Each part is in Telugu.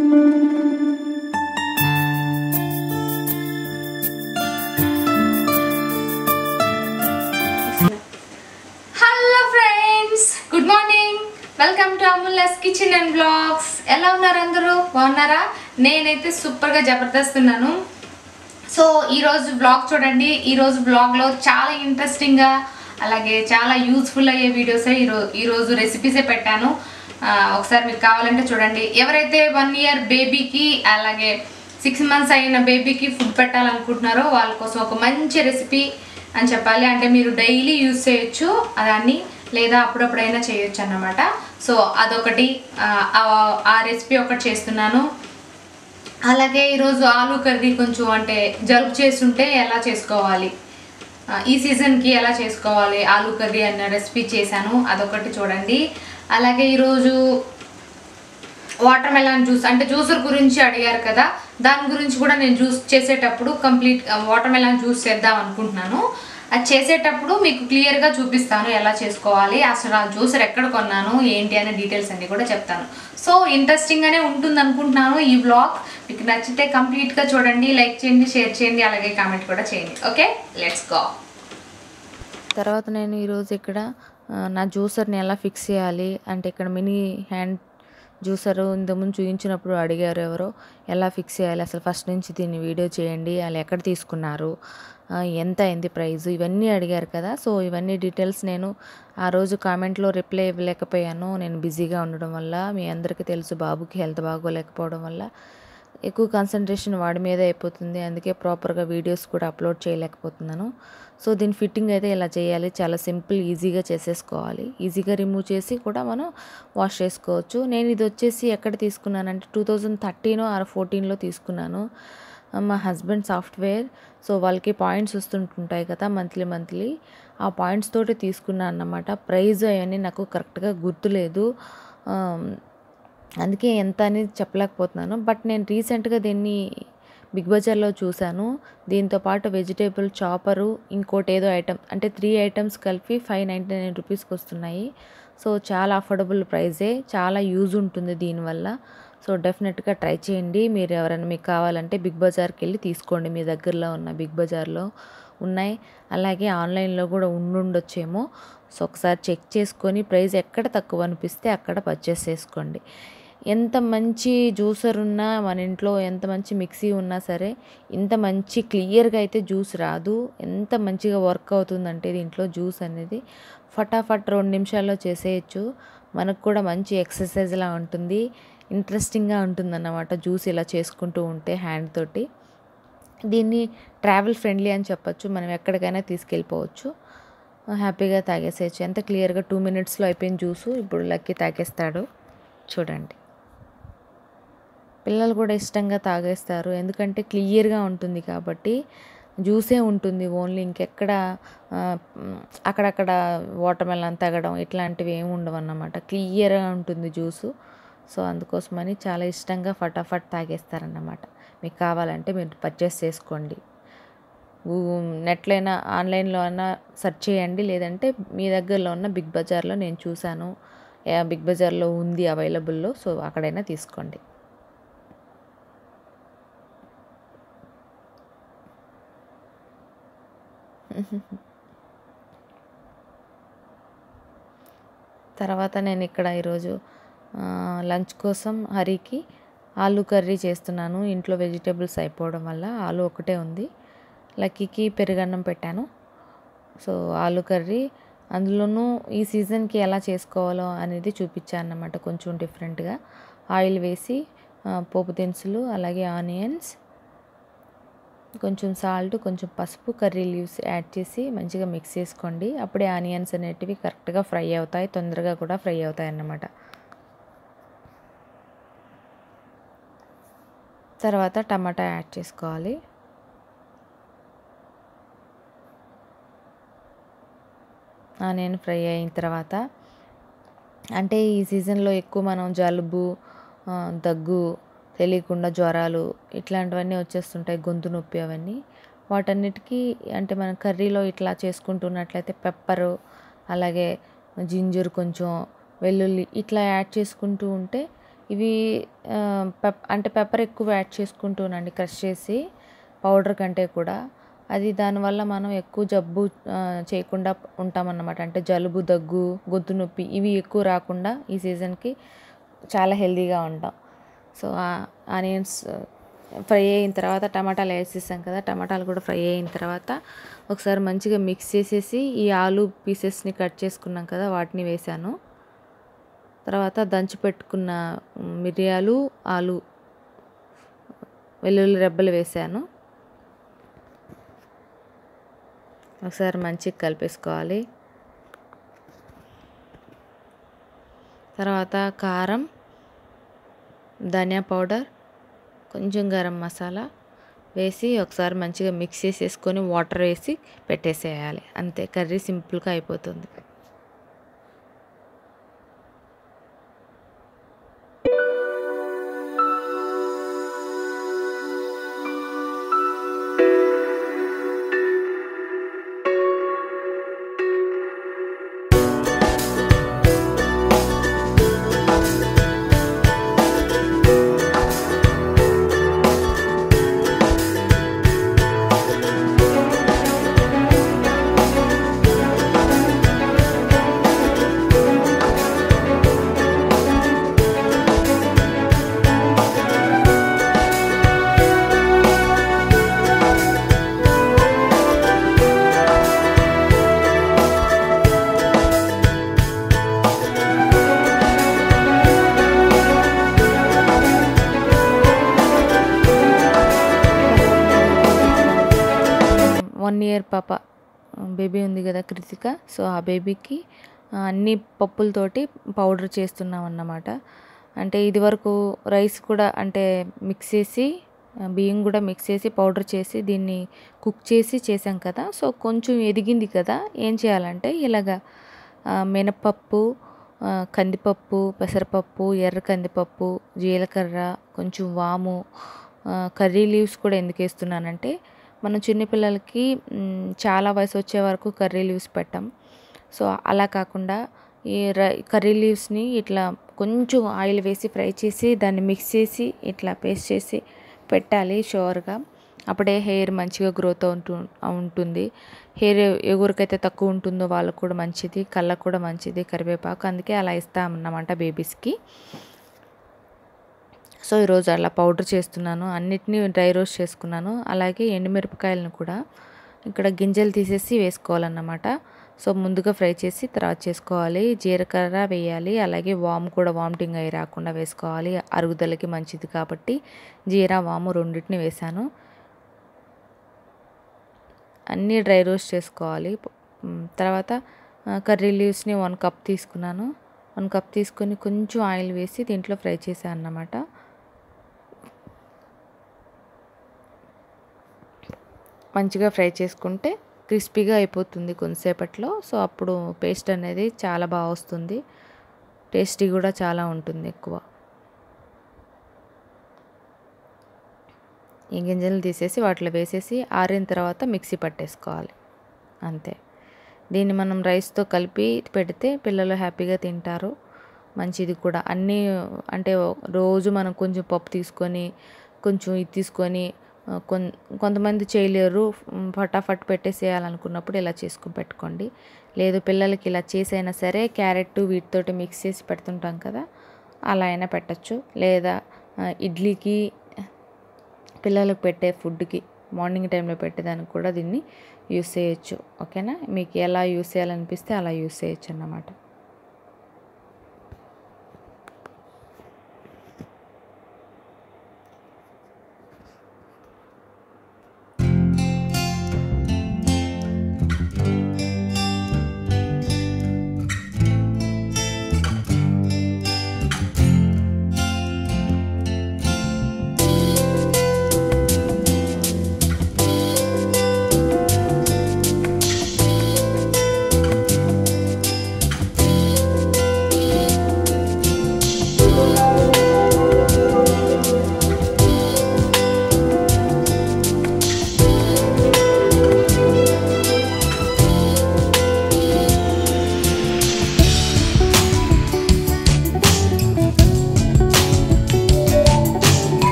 hello friends good morning welcome to Amulya's kitchen and blogs ఎలా ఉన్నారు అందరూ బాగున్నారా నేనైతే సూపర్గా జబర్దస్త్ ఉన్నాను సో ఈరోజు బ్లాగ్ చూడండి ఈరోజు బ్లాగ్లో చాలా ఇంట్రెస్టింగ్గా అలాగే చాలా యూస్ఫుల్ అయ్యే వీడియోసే ఈరోజు ఈరోజు రెసిపీసే పెట్టాను ఆ, ఒకసారి మీకు కావాలంటే చూడండి ఎవరైతే వన్ ఇయర్ బేబీకి అలాగే సిక్స్ మంత్స్ అయిన బేబీకి ఫుడ్ పెట్టాలనుకుంటున్నారో వాళ్ళ కోసం ఒక మంచి రెసిపీ అని చెప్పాలి అంటే మీరు డైలీ యూజ్ చేయొచ్చు దాన్ని లేదా అప్పుడప్పుడైనా చేయొచ్చు అన్నమాట సో అదొకటి ఆ, ఆ- ఆ రెసిపీ ఒకటి చేస్తున్నాను అలాగే ఈరోజు ఆలు కర్రీ కొంచెం అంటే జలుబు చేస్తుంటే ఎలా చేసుకోవాలి ఆ, ఈ సీజన్కి ఎలా చేసుకోవాలి ఆలు కర్రీ అన్న రెసిపీ చేశాను అదొకటి చూడండి అలాగే ఈరోజు వాటర్ మెలాన్ జ్యూస్ అంటే జ్యూసర్ గురించి అడిగారు కదా దాని గురించి కూడా నేను జ్యూస్ చేసేటప్పుడు కంప్లీట్ వాటర్ మెలాన్ జ్యూస్ చేద్దాం అనుకుంటున్నాను అది చేసేటప్పుడు మీకు క్లియర్గా చూపిస్తాను ఎలా చేసుకోవాలి అసలు ఆ జ్యూసర్ ఎక్కడ కొన్నాను ఏంటి అనే డీటెయిల్స్ అన్ని కూడా చెప్తాను సో ఇంట్రెస్టింగ్గానే ఉంటుంది అనుకుంటున్నాను ఈ బ్లాగ్ మీకు నచ్చితే కంప్లీట్గా చూడండి లైక్ చేయండి షేర్ చేయండి అలాగే కామెంట్ కూడా చేయండి ఓకే లెట్స్ గో తర్వాత నేను ఈరోజు ఇక్కడ ఆ, నా జ్యూసర్ని ఎలా ఫిక్స్ చేయాలి అంటే ఇక్కడ మినీ హ్యాండ్ జ్యూసర్ ఇంతకుముందు చూపించినప్పుడు అడిగారు ఎవరో ఎలా ఫిక్స్ చేయాలి అసలు ఫస్ట్ నుంచి దీన్ని వీడియో చేయండి అలా ఎక్కడ తీసుకున్నారు ఆ, ఎంత అయింది ప్రైస్ ఇవన్నీ అడిగారు కదా సో ఇవన్నీ డీటెయిల్స్ నేను ఆ రోజు కామెంట్లో రిప్లై ఇవ్వలేకపోయాను నేను బిజీగా ఉండడం వల్ల మీ అందరికీ తెలుసు బాబుకి హెల్త్ బాగోలేకపోవడం వల్ల ఎక్కువ కాన్సన్ట్రేషన్ వాడి మీదే అయిపోతుంది అందుకే ప్రాపర్గా వీడియోస్ కూడా అప్లోడ్ చేయలేకపోతున్నాను సో దీని ఫిట్టింగ్ అయితే ఇలా చేయాలి చాలా సింపుల్ ఈజీగా చేసేసుకోవాలి ఈజీగా రిమూవ్ చేసి కూడా మనం వాష్ చేసుకోవచ్చు నేను ఇది వచ్చేసి ఎక్కడ తీసుకున్నానంటే టూ థౌజండ్ థర్టీన్ ఆర్ ఫోర్టీన్లో తీసుకున్నాను మా హస్బెండ్ సాఫ్ట్వేర్ సో వాళ్ళకి పాయింట్స్ వస్తుంటుంటాయి కదా మంత్లీ మంత్లీ ఆ పాయింట్స్ తోటి తీసుకున్నాను అన్నమాట ప్రైస్ అవన్నీ నాకు కరెక్ట్గా గుర్తులేదు ఆమ్, అందుకే ఎంత అనేది చెప్పలేకపోతున్నాను బట్ నేను రీసెంట్గా దీన్ని బిగ్ బజార్లో చూశాను దీంతో పాటు వెజిటేబుల్ చాపరు ఇంకోటి ఏదో ఐటమ్ అంటే త్రీ ఐటమ్స్ కలిపి ఫైవ్ నైంటీ నైన్ రూపీస్కి వస్తున్నాయి సో చాలా అఫోర్డబుల్ ప్రైజే చాలా యూజ్ ఉంటుంది దీనివల్ల సో డెఫినెట్గా ట్రై చేయండి మీరు ఎవరైనా మీకు కావాలంటే బిగ్ బజార్కి వెళ్ళి తీసుకోండి మీ దగ్గరలో ఉన్న బిగ్ బజార్లో ఉన్నాయి అలాగే ఆన్లైన్లో కూడా ఉండుండొచ్చేమో సో ఒకసారి చెక్ చేసుకొని ప్రైస్ ఎక్కడ తక్కువ అనిపిస్తే అక్కడ పర్చేస్ చేసుకోండి ఎంత మంచి జ్యూసర్ ఉన్నా మన ఇంట్లో ఎంత మంచి మిక్సీ ఉన్నా సరే ఇంత మంచి క్లియర్గా అయితే జ్యూస్ రాదు ఎంత మంచిగా వర్క్ అవుతుందంటే దీంట్లో జ్యూస్ అనేది ఫటాఫట్ రెండు నిమిషాల్లో చేసేయచ్చు మనకు కూడా మంచి ఎక్సర్సైజ్లా ఉంటుంది ఇంట్రెస్టింగ్గా ఉంటుందన్నమాట జ్యూస్ ఇలా చేసుకుంటూ ఉంటే హ్యాండ్ తోటి దీన్ని ట్రావెల్ ఫ్రెండ్లీ అని చెప్పొచ్చు మనం ఎక్కడికైనా తీసుకెళ్ళిపోవచ్చు హ్యాపీగా తాగేసేయచ్చు ఎంత క్లియర్గా టూ మినిట్స్లో అయిపోయిన జ్యూసు ఇప్పుడు లక్కీ తాగేస్తాడు చూడండి పిల్లలు కూడా ఇష్టంగా తాగేస్తారు ఎందుకంటే క్లియర్గా ఉంటుంది కాబట్టి జ్యూసే ఉంటుంది ఓన్లీ ఇంకెక్కడ ఆ, మ్, అక్కడక్కడ వాటర్ మెలన్ తాగడం ఇట్లాంటివి ఏమి ఉండవు అన్నమాట క్లియర్గా ఉంటుంది జ్యూసు సో అందుకోసమని చాలా ఇష్టంగా ఫటాఫట్ తాగేస్తారన్నమాట మీకు కావాలంటే మీరు పర్చేస్ చేసుకోండి గూ- నెట్లో అయినా ఆన్లైన్లో అయినా సెర్చ్ చేయండి లేదంటే మీ దగ్గరలో ఉన్న బిగ్ బజార్లో నేను చూశాను యా, బిగ్ బజార్లో ఉంది అవైలబుల్లో సో అక్కడైనా తీసుకోండి తర్వాత నేను ఇక్కడ ఈరోజు ఆ, లంచ్ కోసం హరికి ఆలు కర్రీ చేస్తున్నాను ఇంట్లో వెజిటేబుల్స్ అయిపోవడం వల్ల ఆలు ఒకటే ఉంది లక్కీకి పెరుగన్నం పెట్టాను సో ఆలు కర్రీ అందులోనూ ఈ సీజన్కి ఎలా చేసుకోవాలో అనేది చూపించాను అన్నమాట కొంచెం డిఫరెంట్గా ఆయిల్ వేసి ఆ, పోపు దినుసులు అలాగే ఆనియన్స్ కొంచెం సాల్ట్ కొంచెం పసుపు కర్రీ లీవ్స్ యాడ్ చేసి మంచిగా మిక్స్ చేసుకోండి అప్పుడే ఆనియన్స్ అనేటివి కరెక్ట్గా ఫ్రై అవుతాయి తొందరగా కూడా ఫ్రై అవుతాయి అన్నమాట తర్వాత టమాటా యాడ్ చేసుకోవాలి ఆనియన్ ఫ్రై అయిన తర్వాత అంటే ఈ సీజన్లో ఎక్కువ మనం జలుబు ఆ, దగ్గు తెలియకుండా జ్వరాలు ఇట్లాంటివన్నీ వచ్చేస్తుంటాయి గొంతు నొప్పి అవన్నీ వాటన్నిటికీ అంటే మనం కర్రీలో ఇట్లా చేసుకుంటున్నట్లయితే పెప్పరు అలాగే జింజర్ కొంచెం వెల్లుల్లి ఇట్లా యాడ్ చేసుకుంటూ ఉంటే ఇవి ఆ, పెప్ అంటే పెప్పర్ ఎక్కువ యాడ్ చేసుకుంటూనండి క్రష్ చేసి పౌడర్ కంటే కూడా అది దానివల్ల మనం ఎక్కువ జబ్బు ఆ, చేయకుండా ఉంటామన్నమాట అంటే జలుబు దగ్గు గొంతు నొప్పి ఇవి ఎక్కువ రాకుండా ఈ సీజన్కి చాలా హెల్తీగా ఉంటాం సో ఆనియన్స్ ఫ్రై అయిన తర్వాత టమాటాలు వేసేసాం కదా టమాటాలు కూడా ఫ్రై అయిన తర్వాత ఒకసారి మంచిగా మిక్స్ చేసేసి ఈ ఆలు పీసెస్ని కట్ చేసుకున్నాం కదా వాటిని వేసాను తర్వాత దంచి పెట్టుకున్న మిరియాలు ఆలు వెల్లుల్లి రెబ్బలు వేసాను ఒకసారి మంచిగా కలిపేసుకోవాలి తర్వాత కారం ధనియా పౌడర్ కొంచెం గరం మసాలా వేసి ఒకసారి మంచిగా మిక్స్ చేసేసుకొని వాటర్ వేసి పెట్టేసేయాలి అంతే కర్రీ సింపుల్గా అయిపోతుంది వన్ ఇయర్ పాప బేబీ ఉంది కదా కృతిక సో ఆ బేబీకి అన్ని పప్పులతోటి పౌడర్ చేస్తున్నాం అన్నమాట అంటే ఇది వరకు రైస్ కూడా అంటే మిక్స్ చేసి ఆ, బియ్యం కూడా మిక్స్ చేసి పౌడర్ చేసి దీన్ని కుక్ చేసి చేసాం కదా సో కొంచెం ఎదిగింది కదా ఏం చేయాలంటే ఇలాగా ఆ, మినపప్పు ఆ, కందిపప్పు పెసరపప్పు ఎర్ర కందిపప్పు జీలకర్ర కొంచెం వాము ఆ, కర్రీ లీవ్స్ కూడా ఎందుకు వేస్తున్నానంటే మనం చిన్నపిల్లలకి మ్, చాలా వయసు వచ్చే వరకు కర్రీ లీవ్స్ పెట్టాం సో అలా కాకుండా ఈ రై కర్రీ లీవ్స్ని ఇట్లా కొంచెం ఆయిల్ వేసి ఫ్రై చేసి దాన్ని మిక్స్ చేసి ఇట్లా పేస్ట్ చేసి పెట్టాలి షూర్గా అప్పుడే హెయిర్ మంచిగా గ్రోత్ ఉంటు ఉంటుంది హెయిర్ ఎవరికైతే తక్కువ ఉంటుందో వాళ్ళకు కూడా మంచిది కళ్ళకు కూడా మంచిది కరివేపాకు అందుకే అలా ఇస్తామన్నమాట బేబీస్కి సో ఈరోజు అలా పౌడర్ చేస్తున్నాను అన్నిటినీ డ్రై రోస్ట్ చేసుకున్నాను అలాగే ఎండుమిరపకాయలను కూడా ఇక్కడ గింజలు తీసేసి వేసుకోవాలన్నమాట సో ముందుగా ఫ్రై చేసి తర్వాత చేసుకోవాలి జీలకర్ర వేయాలి అలాగే వాము కూడా వామిటింగ్ అయ్యి రాకుండా వేసుకోవాలి అరుగుదలకి మంచిది కాబట్టి జీరా వాము రెండింటిని వేశాను అన్నీ డ్రై రోస్ట్ చేసుకోవాలి మ్, తర్వాత ఆ, కర్రీ లీవ్స్ని వన్ కప్ తీసుకున్నాను వన్ కప్ తీసుకొని కొంచెం ఆయిల్ వేసి దీంట్లో ఫ్రై చేశాను అన్నమాట మంచిగా ఫ్రై చేసుకుంటే క్రిస్పీగా అయిపోతుంది కొంతసేపట్లో సో అప్పుడు పేస్ట్ అనేది చాలా బాగా వస్తుంది టేస్టీ కూడా చాలా ఉంటుంది ఎక్కువ ఈ గింజలు తీసేసి వాటిలో వేసేసి ఆరిన తర్వాత మిక్సీ పట్టేసుకోవాలి అంతే దీన్ని మనం రైస్తో కలిపి పెడితే పిల్లలు హ్యాపీగా తింటారు మంచిది కూడా అన్నీ అంటే రోజు మనం కొంచెం పప్పు తీసుకొని కొంచెం ఇది తీసుకొని ఆ, కొన్ కొంతమంది చేయలేరు ఉమ్, ఫటాఫట్ పెట్టేసేయాలనుకున్నప్పుడు ఇలా చేసుకుని పెట్టుకోండి లేదు పిల్లలకి ఇలా చేసైనా సరే క్యారెట్ వీటితోటి మిక్స్ చేసి పెడుతుంటాం కదా అలా అయినా పెట్టచ్చు లేదా ఆ, ఇడ్లీకి పిల్లలకు పెట్టే ఫుడ్కి మార్నింగ్ టైంలో పెట్టేదానికి కూడా దీన్ని యూస్ చేయొచ్చు ఓకేనా మీకు ఎలా యూస్ చేయాలనిపిస్తే అలా యూస్ చేయొచ్చు అన్నమాట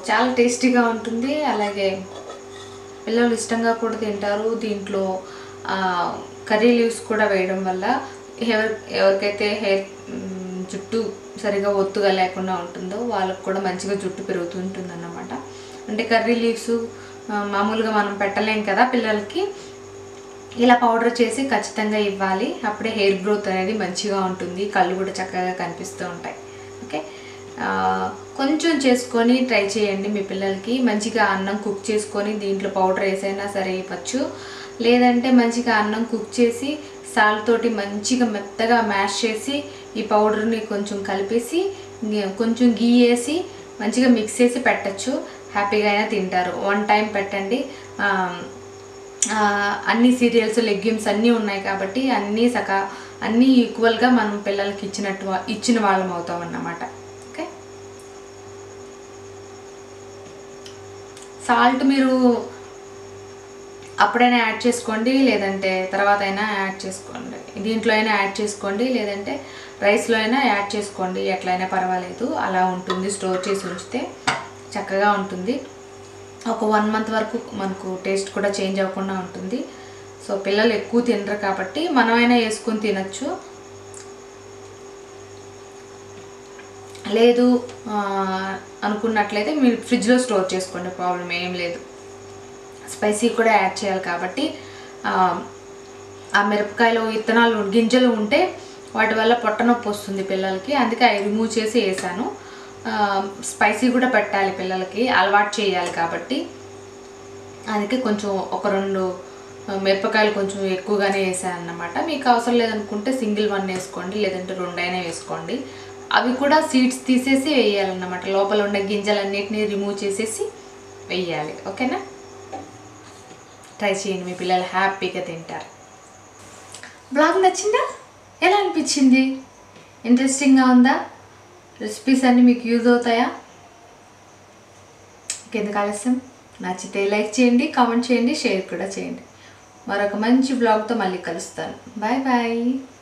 చాలా టేస్టీగా ఉంటుంది అలాగే పిల్లలు ఇష్టంగా కూడా తింటారు దీంట్లో ఆ, కర్రీ లీవ్స్ కూడా వేయడం వల్ల ఎవరి ఎవరికైతే హెయిర్ మ్, జుట్టు సరిగా ఒత్తుగా లేకుండా ఉంటుందో వాళ్ళకు కూడా మంచిగా జుట్టు పెరుగుతుంటుంది అన్నమాట అంటే కర్రీ లీవ్స్ మామూలుగా మనం పెట్టలేం కదా పిల్లలకి ఇలా పౌడర్ చేసి ఖచ్చితంగా ఇవ్వాలి అప్పుడే హెయిర్ గ్రోత్ అనేది మంచిగా ఉంటుంది కళ్ళు కూడా చక్కగా కనిపిస్తూ ఉంటాయి ఓకే ఆ, కొంచెం చేసుకొని ట్రై చేయండి మీ పిల్లలకి మంచిగా అన్నం కుక్ చేసుకొని దీంట్లో పౌడర్ వేసైనా సరే ఇవ్వచ్చు లేదంటే మంచిగా అన్నం కుక్ చేసి సాల్ట్ తోటి మంచిగా మెత్తగా మ్యాష్ చేసి ఈ పౌడర్ని కొంచెం కలిపేసి ఇంగ- కొంచెం గీ వేసి మంచిగా మిక్స్ చేసి పెట్టచ్చు హ్యాపీగా అయినా తింటారు వన్ టైం పెట్టండి ఆ, ఆ, అన్ని సీరియల్స్ లెగ్యూమ్స్ అన్నీ ఉన్నాయి కాబట్టి అన్నీ సక అన్నీ ఈక్వల్గా మనం పిల్లలకి ఇచ్చినట్టు వా- ఇచ్చిన వాళ్ళం అవుతాం అన్నమాట ఓకే సాల్ట్ మీరు అప్పుడైనా యాడ్ చేసుకోండి లేదంటే తర్వాత అయినా యాడ్ చేసుకోండి దీంట్లో అయినా యాడ్ చేసుకోండి లేదంటే రైస్లో అయినా యాడ్ చేసుకోండి ఎట్లయినా పర్వాలేదు అలా ఉంటుంది స్టోర్ చేసి ఉంచితే చక్కగా ఉంటుంది ఒక వన్ మంత్ వరకు మనకు టేస్ట్ కూడా చేంజ్ అవ్వకుండా ఉంటుంది సో పిల్లలు ఎక్కువ తినరు కాబట్టి మనమైనా వేసుకొని తినచ్చు లేదు ఆ, అనుకున్నట్లయితే మీరు ఫ్రిడ్జ్లో స్టోర్ చేసుకోండి ప్రాబ్లం ఏం లేదు స్పైసీ కూడా యాడ్ చేయాలి కాబట్టి ఆ, ఆ మిరపకాయలు విత్తనాలు గింజలు ఉంటే వాటి వల్ల పొట్ట నొప్పి వస్తుంది పిల్లలకి అందుకే అవి రిమూవ్ చేసి వేసాను స్పైసీ కూడా పెట్టాలి పిల్లలకి అలవాటు చేయాలి కాబట్టి అందుకే కొంచెం ఒక రెండు ఆ, మిరపకాయలు కొంచెం ఎక్కువగానే వేసాను అన్నమాట మీకు అవసరం లేదనుకుంటే సింగిల్ వన్ వేసుకోండి లేదంటే రెండైనా వేసుకోండి అవి కూడా సీడ్స్ తీసేసి వేయాలన్నమాట లోపల ఉండే గింజలన్నిటిని రిమూవ్ చేసేసి వేయాలి ఓకేనా ట్రై చేయండి మీ పిల్లలు హ్యాపీగా తింటారు బ్లాగ్ నచ్చిందా ఎలా అనిపించింది ఇంట్రెస్టింగ్గా ఉందా రెసిపీస్ అన్నీ మీకు యూజ్ అవుతాయా ఇంకెందుకు ఆలస్యం నచ్చితే లైక్ చేయండి కామెంట్ చేయండి షేర్ కూడా చేయండి మరొక మంచి బ్లాగ్తో మళ్ళీ కలుస్తాను బాయ్ బాయ్